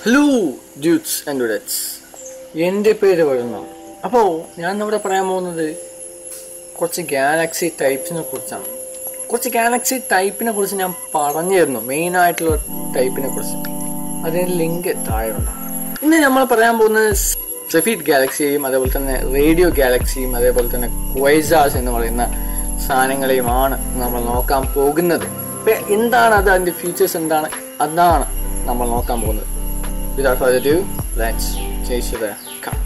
Hello ഡ്യൂട്സ് and ഡുഡറ്റ്സ് എൻ്റെ പേര് വരുന്ന അപ്പോൾ ഞാൻ ഇവിടെ പറയാൻ പോകുന്നത് കുറച്ച് ഗാലക്സി ടൈപ്സിനെ കുറിച്ചാണ് കുറച്ച് ഗാലക്സി ടൈപ്പിനെ കുറിച്ച് ഞാൻ പറഞ്ഞിരുന്നു മെയിൻ ആയിട്ടുള്ള ടൈപ്പിനെ കുറിച്ച് അതിന് ലിങ്ക് താഴെ ഉണ്ടാവും ഇന്ന് നമ്മൾ പറയാൻ പോകുന്നത് സെഫീറ്റ് ഗാലക്സിയെയും അതേപോലെ തന്നെ റേഡിയോ ഗാലക്സിയും അതേപോലെ തന്നെ ക്വൈസാസ് എന്ന് പറയുന്ന സാധനങ്ങളെയുമാണ് നമ്മൾ നോക്കാൻ പോകുന്നത് ഇപ്പൊ എന്താണ് അത് അതിന്റെ ഫീച്ചേഴ്സ് എന്താണ് അതാണ് നമ്മൾ നോക്കാൻ പോകുന്നത് Without further ado, let's change to the cut.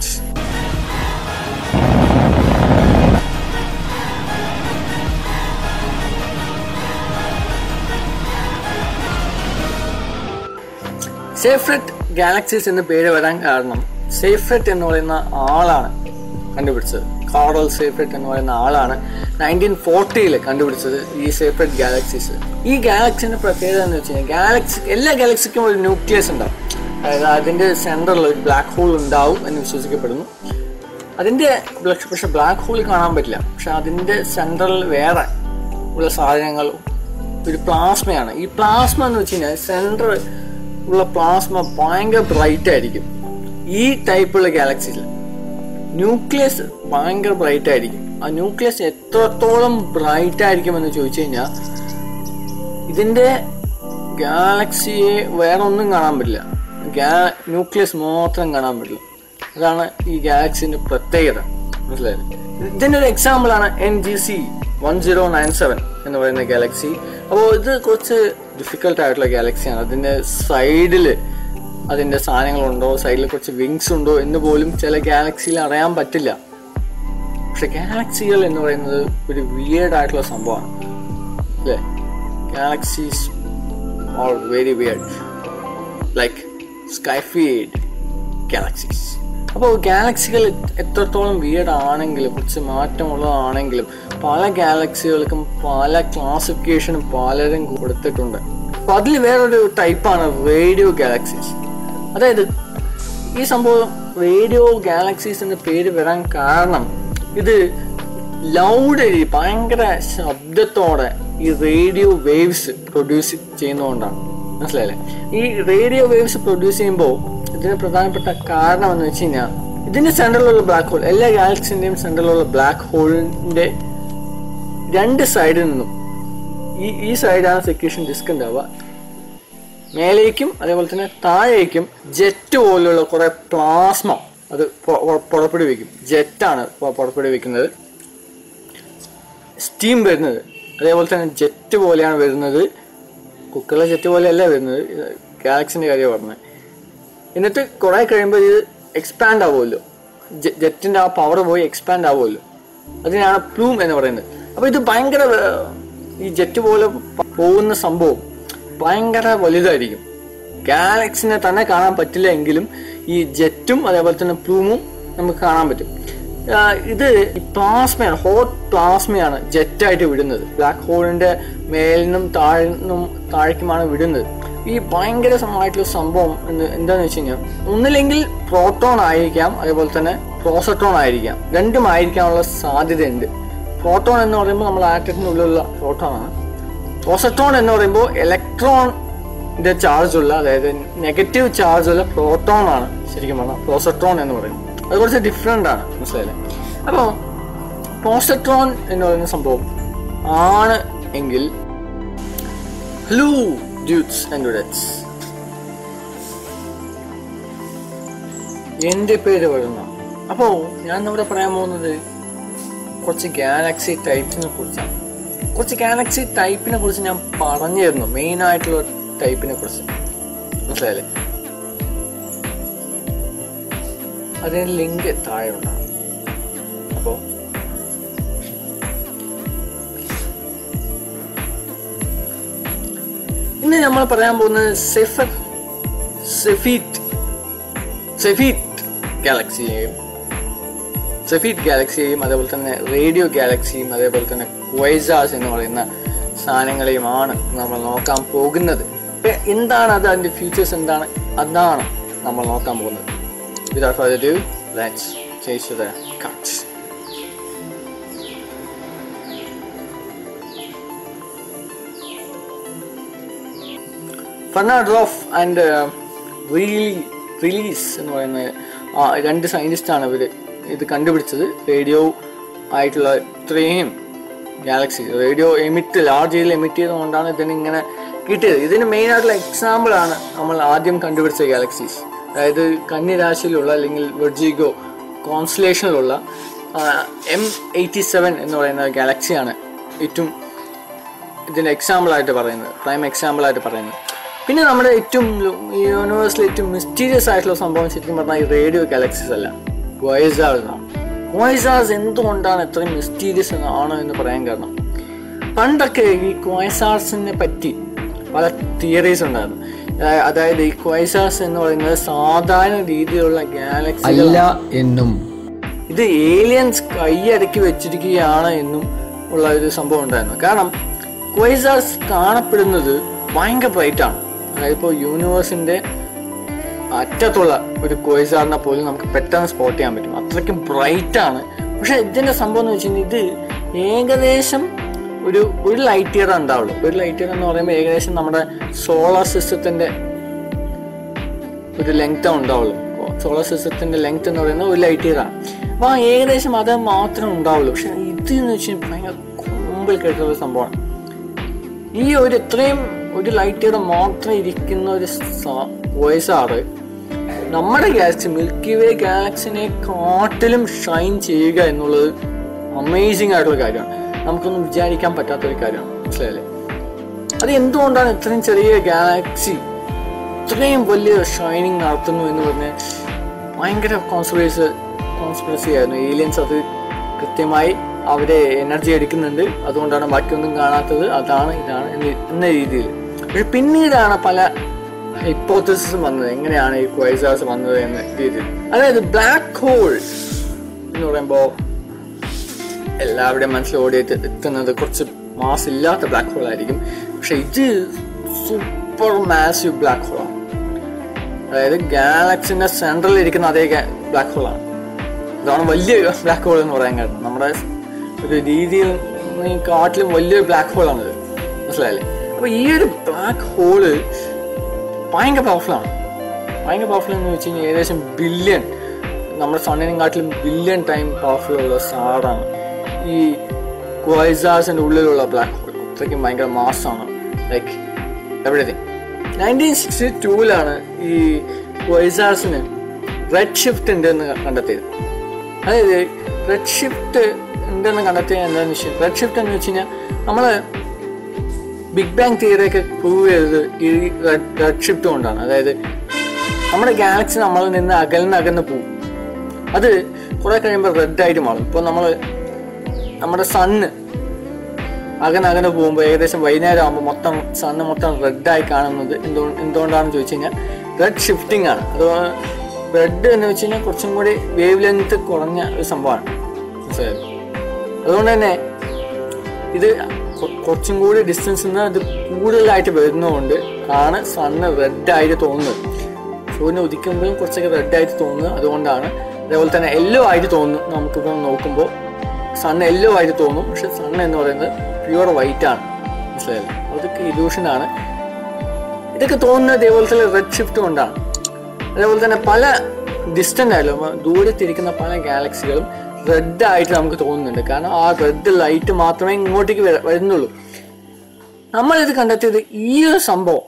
Seyfert galaxies എന്ന് പേര് വരാൻ കാരണം സേഫ്രെറ്റ് എന്ന് പറയുന്ന ആളാണ് കണ്ടുപിടിച്ചത് കാർഡൽ സേഫ്രെറ്റ് എന്ന് പറയുന്ന ആളാണ് നയൻറ്റീൻ ഫോർട്ടിയിൽ കണ്ടുപിടിച്ചത് ഈ സേഫ്രെറ്റ് ഗാലക്സീസ് ഈ ഗാലക്സിന്റെ പ്രത്യേകത എന്ന് വെച്ച് കഴിഞ്ഞാൽ ഗാലക്സി എല്ലാ ഗാലക്സിക്കും ഒരു ന്യൂക്ലിയസ് ഉണ്ടാവും അതായത് അതിന്റെ സെൻട്രൽ ഒരു ബ്ലാക്ക് ഹോൾ ഉണ്ടാവും എന്ന് വിശ്വസിക്കപ്പെടുന്നു അതിന്റെ പക്ഷെ ബ്ലാക്ക് ഹോൾ കാണാൻ പറ്റില്ല പക്ഷെ അതിന്റെ സെൻട്രൽ വേറെ ഉള്ള സാധനങ്ങൾ ഒരു പ്ലാസ്മയാണ് ഈ പ്ലാസ്മ എന്ന് വെച്ച് കഴിഞ്ഞാൽ സെൻട്രൽ ഉള്ള പ്ലാസ്മ ഭയങ്കര ബ്രൈറ്റ് ആയിരിക്കും ഈ ടൈപ്പുള്ള ഗാലക്സിയിൽ ന്യൂക്ലിയസ് ഭയങ്കര ബ്രൈറ്റ് ആയിരിക്കും ആ ന്യൂക്ലിയസ് എത്രത്തോളം ബ്രൈറ്റ് ആയിരിക്കും എന്ന് ചോദിച്ചു കഴിഞ്ഞാൽ ഇതിന്റെ ഗാലക്സിയെ വേറെ ഒന്നും കാണാൻ പറ്റില്ല ന്യൂക്ലിയസ് മാത്രം കാണാൻ പറ്റില്ല അതാണ് ഈ ഗാലക്സിന്റെ പ്രത്യേകത മനസ്സിലായത് ഇതിന്റെ ഒരു എക്സാമ്പിൾ ആണ് N G C one zero nine seven എന്ന് പറയുന്ന ഗാലക്സി അപ്പോൾ ഇത് കുറച്ച് ഡിഫിക്കൽട്ട് ആയിട്ടുള്ള ഗാലക്സിയാണ് അതിന്റെ സൈഡിൽ അതിന്റെ സാധനങ്ങളുണ്ടോ സൈഡിൽ കുറച്ച് വിങ്സ് ഉണ്ടോ എന്ന് പോലും ചില ഗാലക്സിയിൽ അറിയാൻ പറ്റില്ല പക്ഷെ ഗാലക്സികൾ എന്ന് പറയുന്നത് ഒരു വിയേർഡ് ആയിട്ടുള്ള സംഭവമാണ് അല്ലേ galaxies are very weird like Seyfert galaxies അപ്പോൾ ഗാലക്സികൾ എത്രത്തോളം വിയേഡ് ആണെങ്കിലും കുറച്ച് മാറ്റമുള്ളതാണെങ്കിലും പല ഗാലക്സികൾക്കും പല ക്ലാസിഫിക്കേഷനും പലരും കൊടുത്തിട്ടുണ്ട് അപ്പൊ അതിൽ വേറൊരു ടൈപ്പാണ് റേഡിയോ ഗാലക്സീസ് അതായത് ഈ സംഭവം റേഡിയോ ഗാലക്സീസ് എന്ന പേര് വരാൻ കാരണം ഇത് ലൗഡ് ഭയങ്കര ശബ്ദത്തോടെ ഈ റേഡിയോ വേവ്സ് പ്രൊഡ്യൂസ് ചെയ്യുന്നതുകൊണ്ടാണ് മനസ്സിലായില്ലേ ഈ റേഡിയോ വേവ്സ് പ്രൊഡ്യൂസ് ചെയ്യുമ്പോൾ ഇതിന് പ്രധാനപ്പെട്ട കാരണം എന്ന് വെച്ച് കഴിഞ്ഞാൽ ഇതിന്റെ സെൻട്രലുള്ള ബ്ലാക്ക് ഹോൾ എല്ലാ ഗാലക്സിന്റെയും സെൻട്രലുള്ള ബ്ലാക്ക് ഹോളിന്റെ രണ്ട് സൈഡിൽ നിന്നും ഈ ഈ സൈഡാണ് സെക്യൂഷൻ ഡിസ്ക് ഉണ്ടാവുക മേലേക്കും അതേപോലെ തന്നെ താഴേക്കും ജെറ്റ് പോലുള്ള കുറെ പ്ലാസ്മ അത് പുറപ്പെടുവിക്കും ജെറ്റാണ് പുറപ്പെടുവിക്കുന്നത് സ്റ്റീം വരുന്നത് അതേപോലെ തന്നെ ജെറ്റ് പോലെയാണ് വരുന്നത് കുക്കറിലെ ജെറ്റ് പോലെയല്ല വരുന്നത് ഗാലക്സിന്റെ കാര്യം പറഞ്ഞത് എന്നിട്ട് കുറെ കഴിയുമ്പോൾ ഇത് എക്സ്പാൻഡ് ആവുമല്ലോ ജെറ്റിന്റെ ആ പവർ പോയി എക്സ്പാൻഡ് ആവുമല്ലോ അതിനാണ് പ്ലൂം എന്ന് പറയുന്നത് അപ്പൊ ഇത് ഭയങ്കര ഈ ജെറ്റ് പോലെ പോകുന്ന സംഭവം ഭയങ്കര വലുതായിരിക്കും ഗാലക്സിനെ തന്നെ കാണാൻ പറ്റില്ല എങ്കിലും ഈ ജെറ്റും അതേപോലെ തന്നെ പ്ലൂമും നമുക്ക് കാണാൻ പറ്റും ഇത് പ്ലാസ്മയാണ് ഹോട്ട് പ്ലാസ്മയാണ് ജെറ്റായിട്ട് വിടുന്നത് ബ്ലാക്ക് ഹോളിന്റെ മേലിനും താഴ്ന്നും താഴേക്കുമാണ് വിടുന്നത് ഈ ഭയങ്കരമായിട്ടുള്ള സംഭവം എന്താന്ന് വെച്ച് കഴിഞ്ഞാൽ ഒന്നില്ലെങ്കിൽ പ്രോട്ടോൺ ആയിരിക്കാം അതേപോലെ തന്നെ പ്രോസട്രോൺ ആയിരിക്കാം രണ്ടും ആയിരിക്കാനുള്ള സാധ്യതയുണ്ട് പ്രോട്ടോൺ എന്ന് പറയുമ്പോൾ നമ്മൾ ആറ്റത്തിനുള്ളിലുള്ള പ്രോട്ടോൺ ആണ് പ്രോസട്രോൺ എന്ന് പറയുമ്പോൾ ഇലക്ട്രോണിന്റെ ചാർജ് ഉള്ള അതായത് നെഗറ്റീവ് ചാർജ് ഉള്ള പ്രോട്ടോൺ ആണ് ശരിക്കും പറഞ്ഞാൽ പ്രോസട്രോൺ എന്ന് പറയുന്നത് അത് കുറച്ച് ഡിഫറെൻ്റ് ആണ് മനസ്സിലായില്ലേ അപ്പോൾ പ്രോസട്രോൺ എന്ന് പറയുന്ന സംഭവം ആണ് എങ്കിൽ ഹലോ ഡ്യൂട്സ് ആൻഡ് ഡുഡറ്റ്സ് എൻ്റെ പേര് വരുന്ന അപ്പോൾ ഞാൻ ഇവിടെ പറയാൻ പോകുന്നത് കുറച്ച് ഗാലക്സി ടൈപ്സിനെ കുറിച്ചാണ് കുറച്ച് ഗാലക്സി ടൈപ്പിനെ കുറിച്ച് ഞാൻ പറഞ്ഞിരുന്നു മെയിൻ ആയിട്ടുള്ള ടൈപ്പിനെ കുറിച്ച് മനസ്സിലായില്ലേ അതിന് ലിങ്ക് താഴെ ഉണ്ടാകും അപ്പോൾ ഇന്ന് നമ്മൾ പറയാൻ പോകുന്നത് സെഫർ സെഫീറ്റ് സെഫീറ്റ് ഗാലക്സിയെയും സെഫീറ്റ് ഗാലക്സിയെയും അതേപോലെ തന്നെ റേഡിയോ ഗാലക്സിയും അതേപോലെ തന്നെ ക്വൈസാസ് എന്ന് പറയുന്ന സാധനങ്ങളെയുമാണ് നമ്മൾ നോക്കാൻ പോകുന്നത് എന്താണ് അത് അതിന്റെ ഫീച്ചേഴ്സ് എന്താണ് അതാണ് നമ്മൾ നോക്കാൻ പോകുന്നത് without further ado, let's change to the cut. Fernand Roth and uh, Riley റിലീസ് എന്ന് പറയുന്ന ആ, രണ്ട് സയൻറ്റിസ്റ്റാണ് ഇവർ ഇത് കണ്ടുപിടിച്ചത് റേഡിയോ ആയിട്ടുള്ള ഇത്രയും ഗാലക്സി റേഡിയോ എമിറ്റ് ലാർജ് ഏരിയയിൽ എമിറ്റ് ചെയ്തുകൊണ്ടാണ് ഇതിന് ഇങ്ങനെ കിട്ടിയത് ഇതിന് മെയിൻ ആയിട്ടുള്ള എക്സാമ്പിൾ ആണ് നമ്മൾ ആദ്യം കണ്ടുപിടിച്ച ഗാലക്സീസ് അതായത് കന്നിരാശിയിലുള്ള അല്ലെങ്കിൽ വെർജിഗോ കോൺസ്റ്റലേഷനിലുള്ള എം എയ്റ്റി സെവൻ എന്ന് പറയുന്ന ഗാലക്സിയാണ് ഏറ്റവും ഇതിൻ്റെ എക്സാമ്പിൾ ആയിട്ട് പറയുന്നത് പ്രൈം എക്സാമ്പിൾ ആയിട്ട് പറയുന്നത് പിന്നെ നമ്മുടെ ഏറ്റവും യൂണിവേഴ്സിലെ ഏറ്റവും മിസ്റ്റീരിയസ് ആയിട്ടുള്ള സംഭവം ശരിക്കും പറഞ്ഞാൽ ഈ റേഡിയോ ഗാലക്സീസ് അല്ല വോയിസാർസ് ആണ് വോയിസാർസ് എന്തുകൊണ്ടാണ് ഇത്രയും മിസ്റ്റീരിയസ് ആണ് എന്ന് പറയാൻ കാരണം പണ്ടൊക്കെ ഈ ക്വൈസാർസിനെ പറ്റി പല തിയറീസ് ഉണ്ടായിരുന്നു അതായ- അതായത് ഈ ക്വൈസാർസ് എന്ന് പറയുന്നത് സാധാരണ രീതിയിലുള്ള ഗാലക്സി അല്ല എന്നും ഇത് ഏലിയൻസ് കൈയടക്കി വെച്ചിരിക്കുകയാണ് എന്നും ഉള്ള ഒരു സംഭവം ഉണ്ടായിരുന്നു കാരണം ക്വൈസാർസ് കാണപ്പെടുന്നത് ഭയങ്കര ബ്രൈറ്റ് ആണ് അതായത് ഇപ്പോൾ യൂണിവേഴ്സിന്റെ അറ്റത്തുള്ള ഒരു ക്വൈസാറിനെ പോലും നമുക്ക് പെട്ടെന്ന് സ്പോട്ട് ചെയ്യാൻ പറ്റും അത്രയ്ക്കും ബ്രൈറ്റ് ആണ് പക്ഷെ ഇതിന്റെ സംഭവം എന്ന് വെച്ച് കഴിഞ്ഞാൽ ഇത് ഏകദേശം ഒരു ഒരു ലൈറ്റ് ഇയർ ഉണ്ടാവുള്ളൂ ഒരു ലൈറ്റ് ഇയർ എന്ന് പറയുമ്പോൾ ഏകദേശം നമ്മുടെ സോളാർ സിസ്റ്റത്തിന്റെ ഒരു ലെങ്ത് ഉണ്ടാവുള്ളൂ സോളാർ സിസ്റ്റത്തിന്റെ ലെങ്ത് എന്ന് പറയുന്നത് ഒരു ലൈറ്റ് ഇയർ ആണ് അപ്പോൾ ആ ഏകദേശം അത് മാത്രമേ ഉണ്ടാവുള്ളൂ പക്ഷെ ഇത് എന്ന് വെച്ചാൽ ഭയങ്കര കുമ്പിൽ കേട്ടുള്ള ഒരു സംഭവമാണ് ഈ ഒരു ഇത്രയും ഒരു ലൈറ്റ് ഇയർ മാത്രം ഇരിക്കുന്ന ഒരു വോയിസ് ആറ് നമ്മുടെ ഗാലക്സി മിൽക്കി വേ ഗാലക്സിനെ കാട്ടിലും ഷൈൻ ചെയ്യുക എന്നുള്ളത് അമേസിങ് ആയിട്ടുള്ള കാര്യമാണ് നമുക്കൊന്നും വിചാരിക്കാൻ പറ്റാത്ത ഒരു കാര്യമാണ് മനസ്സിലായില്ലേ അത് എന്തുകൊണ്ടാണ് ഇത്രയും ചെറിയ ഗാലക്സി ഇത്രയും വലിയ ഷൈനിങ് നടത്തുന്നു എന്ന് പറഞ്ഞ് ഭയങ്കര കോൺസ്പിറസി കോൺസ്പിറസി ആയിരുന്നു ഏലിയൻസ് അത് കൃത്യമായി അവരെ എനർജി എടുക്കുന്നുണ്ട് അതുകൊണ്ടാണ് ബാക്കിയൊന്നും കാണാത്തത് അതാണ് ഇതാണ് എന്ന് എന്ന രീതിയിൽ പക്ഷെ പിന്നീടാണ് പല ഹിപ്പോത്തസിസും വന്നത് എങ്ങനെയാണ് ഈ ക്വൈസാസ് വന്നത് എന്ന രീതിയിൽ അതായത് ബ്ലാക്ക് ഹോൾ എന്ന് പറയുമ്പോൾ എല്ലാവരുടെയും മനസ്സിൽ ഓടി എത്തി- എത്തുന്നത് കുറച്ച് മാസ് ഇല്ലാത്ത ബ്ലാക്ക് ഹോൾ ആയിരിക്കും പക്ഷെ ഇത് സൂപ്പർ മാസീവ് ബ്ലാക്ക് ഹോളാണ് അതായത് ഗാലക്സിന്റെ സെൻട്രലിൽ ഇരിക്കുന്ന അതേ ബ്ലാക്ക് ഹോളാണ് ഇതാണ് വലിയ ബ്ലാക്ക് ഹോൾ എന്ന് പറയാൻ കാരണം നമ്മുടെ ഒരു രീതിയിൽ ഈ കാട്ടിലും വലിയൊരു ബ്ലാക്ക് ഹോളാണിത് മനസ്സിലായില്ലേ അപ്പൊ ഈ ഒരു ബ്ലാക്ക് ഹോള് ഭയങ്കര പവർഫുള്ളാണ് ഭയങ്കര പവർഫുൾ എന്ന് വെച്ച് കഴിഞ്ഞാൽ ഏകദേശം ബില്യൺ നമ്മുടെ സണ്ണിനും കാട്ടിലും ബില്യൺ ടൈം പവർഫുൾ ഉള്ള സാറാണ് ഈ ക്വൈസാസിന്റെ ഉള്ളിലുള്ള ബ്ലാക്ക് ഹോൾ അത്രയ്ക്കും ഭയങ്കര മാസമാണ് ലൈക്ക് എവറിഥിങ് നയൻറ്റീൻ സിക്സ്റ്റി ടൂവിലാണ് ഈ ക്വൈസാസിന് റെഡ് ഷിഫ്റ്റ് ഉണ്ട് എന്ന് കണ്ടെത്തിയത് അതായത് റെഡ് ഷിഫ്റ്റ് ഉണ്ടെന്ന് കണ്ടെത്തിയത് എന്താണെന്ന് വെച്ചാൽ റെഡ് ഷിഫ്റ്റ് എന്ന് വെച്ച് കഴിഞ്ഞാൽ നമ്മൾ ബിഗ് ബാങ് തിയറിയൊക്കെ പ്രൂവ് ചെയ്തത് ഈ റെഡ് റെഡ് ഷിഫ്റ്റ് കൊണ്ടാണ് അതായത് നമ്മുടെ ഗാലക്സി നമ്മളിൽ നിന്ന് അകന്ന് അകന്ന് പോകും അത് കുറെ കഴിയുമ്പോൾ റെഡ് ആയിട്ട് മാറും ഇപ്പോൾ നമ്മൾ നമ്മുടെ സണ്ണ് അകന്ന് അകന്ന് പോകുമ്പോൾ ഏകദേശം വൈകുന്നേരം ആകുമ്പോൾ മൊത്തം സണ്ണ് മൊത്തം റെഡായി കാണുന്നത് എന്തുകൊണ്ട് എന്തുകൊണ്ടാണെന്ന് ചോദിച്ചു കഴിഞ്ഞാൽ റെഡ് ഷിഫ്റ്റിംഗ് ആണ് അത് റെഡ് എന്ന് വെച്ച് കഴിഞ്ഞാൽ കുറച്ചും കൂടി വേവ് ലെങ്ത് കുറഞ്ഞ ഒരു സംഭവമാണ് മനസ്സിലായത് അതുകൊണ്ട് തന്നെ ഇത് കൊ- കുറച്ചും കൂടി ഡിസ്റ്റൻസിൽ നിന്ന് ഇത് കൂടുതലായിട്ട് വരുന്നതുകൊണ്ട് ആണ് സണ്ണ് റെഡ് ആയിട്ട് തോന്നുന്നത് സൂര്യനെ ഉദിക്കുമ്പോഴും കുറച്ചൊക്കെ റെഡ് ആയിട്ട് തോന്നുന്നത് അതുകൊണ്ടാണ് അതേപോലെ തന്നെ യെല്ലോ ആയിട്ട് തോന്നുന്നു നമുക്കിപ്പോൾ നോക്കുമ്പോൾ സണ്ണ് യെല്ലോ ആയിട്ട് തോന്നും പക്ഷെ സണ്ണ് എന്ന് പറയുന്നത് പ്യുവർ വൈറ്റ് ആണ് മനസ്സിലായല്ലോ അതൊക്കെ ഇലൂഷനാണ് ഇതൊക്കെ തോന്നുന്നത് ഇതേപോലെ തന്നെ റെഡ് ഷിഫ്റ്റ് കൊണ്ടാണ് അതേപോലെ തന്നെ പല ഡിസ്റ്റൻ്റ് ആയാലും ദൂരത്തിരിക്കുന്ന പല ഗാലക്സികളും റെഡ് ആയിട്ട് നമുക്ക് തോന്നുന്നുണ്ട് കാരണം ആ റെഡ് ലൈറ്റ് മാത്രമേ ഇങ്ങോട്ടേക്ക് വര- വരുന്നുള്ളൂ നമ്മളിത് കണ്ടെത്തിയത് ഈ ഒരു സംഭവം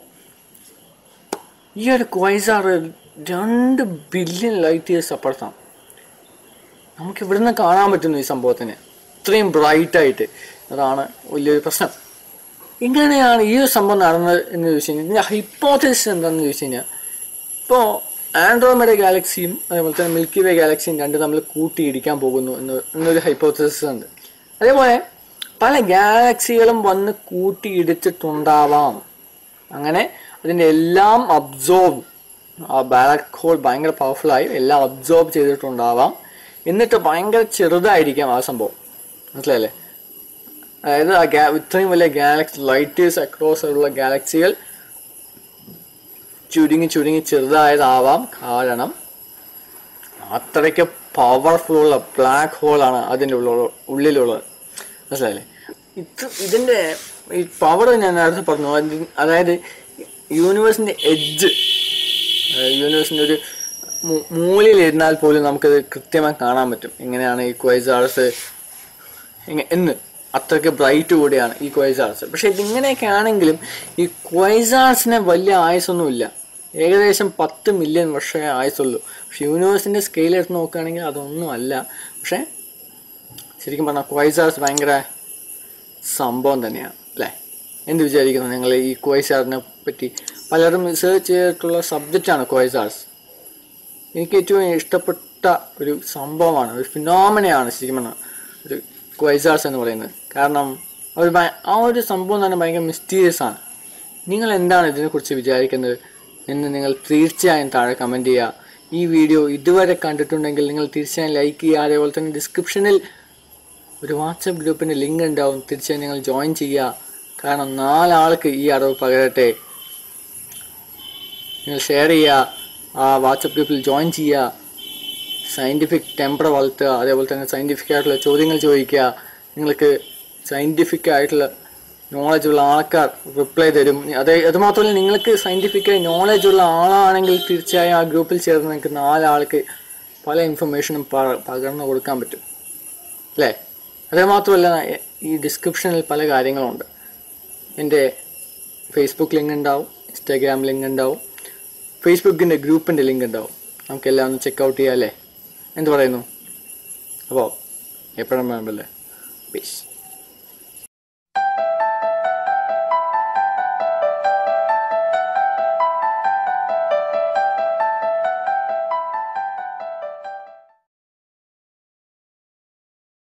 ഈ ഒരു ക്വൈസാർ രണ്ട് ബില്യൺ ലൈറ്റ് ഇയേഴ്സ് അപ്പുറത്താണ് നമുക്ക് ഇവിടുന്ന് കാണാൻ പറ്റുന്നു ഈ സംഭവത്തിന് ഇത്രയും ബ്രൈറ്റ് ആയിട്ട് അതാണ് വലിയൊരു പ്രശ്നം എങ്ങനെയാണ് ഈ ഒരു സംഭവം നടന്നത് എന്ന് ചോദിച്ചു കഴിഞ്ഞാൽ ഇതിൻ്റെ ഹൈപ്പോത്തസിസ് എന്താണെന്ന് ചോദിച്ചു കഴിഞ്ഞാൽ ഇപ്പോൾ ആൻഡ്രോമേഡ ഗാലക്സിയും അതേപോലെ തന്നെ മിൽക്കി വേ ഗാലക്സിയും രണ്ട് തമ്മിൽ കൂട്ടിയിടിക്കാൻ പോകുന്നു എന്ന് എന്നൊരു ഹൈപ്പോത്തസിസ് ഉണ്ട് അതേപോലെ പല ഗാലക്സികളും വന്ന് കൂട്ടിയിടിച്ചിട്ടുണ്ടാവാം അങ്ങനെ അതിൻ്റെ എല്ലാം അബ്സോർബ് ആ ബ്ലാക്ക് ഹോൾ ഭയങ്കര പവർഫുൾ ആയി എല്ലാം അബ്സോർബ് ചെയ്തിട്ടുണ്ടാവാം എന്നിട്ട് ഭയങ്കര ചെറുതായിരിക്കാം ആ സംഭവം മനസ്സിലായല്ലേ അതായത് ആ ഗാ ഇത്രയും വലിയ ഗാലക്സി ലൈറ്റേഴ്സ് അക്രോസ് ഉള്ള ഗാലക്സികൾ ചുരുങ്ങി ചുരുങ്ങി ചെറുതായതാവാം കാരണം അത്രയ്ക്ക് പവർഫുൾ ഉള്ള ബ്ലാക്ക് ഹോളാണ് അതിൻ്റെ ഉള്ള ഉള്ളിലുള്ളത് മനസ്സിലായില്ലേ ഇത് ഇതിൻ്റെ ഈ പവർ ഞാൻ നേരത്തെ പറഞ്ഞു അത് അതായത് യൂണിവേഴ്സിൻ്റെ എഡ്ജ് യൂണിവേഴ്സിൻ്റെ ഒരു മൂ- മൂലയിലിരുന്നാൽ പോലും നമുക്കത് കൃത്യമായി കാണാൻ പറ്റും എങ്ങനെയാണ് ഈ ക്വൈസാർസ് എന്ന് അത്രയ്ക്ക് ബ്രൈറ്റ് കൂടിയാണ് ഈ ക്വൈസാർസ് പക്ഷെ ഇതിങ്ങനെയൊക്കെ ആണെങ്കിലും ഈ ക്വൈസാർസിന് വലിയ ആയുസൊന്നുമില്ല ഏകദേശം പത്ത് മില്യൺ വർഷമേ ആയുസുള്ളൂ പക്ഷെ യൂണിവേഴ്സിൻ്റെ സ്കെയിൽ എടുത്ത് നോക്കുകയാണെങ്കിൽ അതൊന്നും അല്ല പക്ഷേ ശരിക്കും പറഞ്ഞാൽ ക്വൈസാർസ് ഭയങ്കര സംഭവം തന്നെയാണ് അല്ലേ എന്ത് വിചാരിക്കുന്നു നിങ്ങൾ ഈ ക്വൈസാറിനെ പറ്റി പലരും റിസർച്ച് ചെയ്തിട്ടുള്ള സബ്ജക്റ്റാണ് ക്വൈസാർസ് എനിക്ക് ഏറ്റവും ഇഷ്ടപ്പെട്ട ഒരു സംഭവമാണ് ഒരു ഫിനോമിനയാണ് ശരിക്കും പറഞ്ഞാൽ ഒരു ക്വൈസാർസ് എന്ന് പറയുന്നത് കാരണം അവർ ഭയ- ആ ഒരു സംഭവം തന്നെ ഭയങ്കര മിസ്റ്റീരിയസ് ആണ് നിങ്ങൾ എന്താണ് ഇതിനെക്കുറിച്ച് വിചാരിക്കുന്നത് എന്ന് നിങ്ങൾ തീർച്ചയായും താഴെ കമൻറ്റ് ചെയ്യുക ഈ വീഡിയോ ഇതുവരെ കണ്ടിട്ടുണ്ടെങ്കിൽ നിങ്ങൾ തീർച്ചയായും ലൈക്ക് ചെയ്യുക അതേപോലെ തന്നെ ഡിസ്ക്രിപ്ഷനിൽ ഒരു വാട്സപ്പ് ഗ്രൂപ്പിൻ്റെ ലിങ്ക് ഉണ്ടാവും തീർച്ചയായും നിങ്ങൾ ജോയിൻ ചെയ്യുക കാരണം നാലാൾക്ക് ഈ അറിവ് പകരട്ടെ നിങ്ങൾ ഷെയർ ചെയ്യുക ആ വാട്സപ്പ് ഗ്രൂപ്പിൽ ജോയിൻ ചെയ്യുക സയൻറ്റിഫിക് ടെമ്പർ വളർത്തുക അതേപോലെ തന്നെ സയൻറ്റിഫിക് ആയിട്ടുള്ള ചോദ്യങ്ങൾ ചോദിക്കുക നിങ്ങൾക്ക് സയൻറ്റിഫിക് ആയിട്ടുള്ള നോളജ് ഉള്ള ആൾക്കാർ റിപ്ലൈ തരും അതേ അതുമാത്രമല്ല നിങ്ങൾക്ക് സയൻറ്റിഫിക്കായി നോളജ് ഉള്ള ആളാണെങ്കിൽ തീർച്ചയായും ആ ഗ്രൂപ്പിൽ ചേർന്ന് നിങ്ങൾക്ക് നാലാൾക്ക് പല ഇൻഫർമേഷനും പ- പകർന്നു കൊടുക്കാൻ പറ്റും അല്ലേ അതേ മാത്രമല്ല എ- ഈ ഡിസ്ക്രിപ്ഷനിൽ പല കാര്യങ്ങളുണ്ട് എൻ്റെ ഫേസ്ബുക്ക് ലിങ്ക് ഉണ്ടാവും ഇൻസ്റ്റാഗ്രാം ലിങ്ക് ഉണ്ടാവും ഫേസ്ബുക്കിൻ്റെ ഗ്രൂപ്പിൻ്റെ ലിങ്ക് ഉണ്ടാവും നമുക്കെല്ലാം ഒന്ന് ചെക്കൗട്ട് ചെയ്യാം അല്ലേ എന്ത് പറയുന്നു അപ്പോൾ എപ്പോഴും വേണ്ടല്ലേ പീസ്